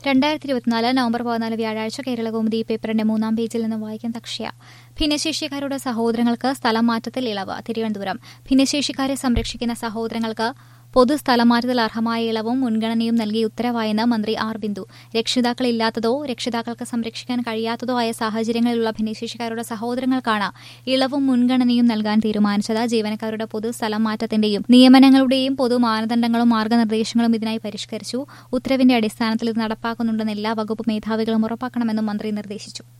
രണ്ടായിരത്തി ഇരുപത്തിനാല് നവംബർ പതിനാല് വ്യാഴാഴ്ച കേരളകൗമുദി പേപ്പറിന്റെ മൂന്നാം പേജിൽ നിന്ന് വായിക്കാൻ തക്ഷ്യ ഭിന്നശേഷിക്കാരുടെ സഹോദരങ്ങൾക്ക് സ്ഥലം മാറ്റത്തിൽ ഇളവ് തിരുവനന്തപുരം ഭിന്നശേഷിക്കാരെ സംരക്ഷിക്കുന്ന സഹോദരങ്ങൾക്ക് പൊതു സ്ഥലമാറ്റത്തിൽ അർഹമായ ഇളവും മുൻഗണനയും നൽകി ഉത്തരവായെന്ന് മന്ത്രി ആർ ബിന്ദു രക്ഷിതാക്കളില്ലാത്തതോ രക്ഷിതാക്കൾക്ക് സംരക്ഷിക്കാൻ കഴിയാത്തതോ ആയ സാഹചര്യങ്ങളിലുള്ള ഭിന്നശേഷിക്കാരുടെ സഹോദരങ്ങൾക്കാണ് ഇളവും മുൻഗണനയും നൽകാൻ തീരുമാനിച്ചത് ജീവനക്കാരുടെ പൊതു സ്ഥലം മാറ്റത്തിന്റെയും നിയമനങ്ങളുടെയും പൊതു മാനദണ്ഡങ്ങളും മാർഗനിർദ്ദേശങ്ങളും ഇതിനായി പരിഷ്കരിച്ചു ഉത്തരവിന്റെ അടിസ്ഥാനത്തിൽ ഇത് നടപ്പാക്കുന്നുണ്ടെന്ന് എല്ലാ വകുപ്പ് മേധാവികളും ഉറപ്പാക്കണമെന്നും മന്ത്രി നിർദ്ദേശിച്ചു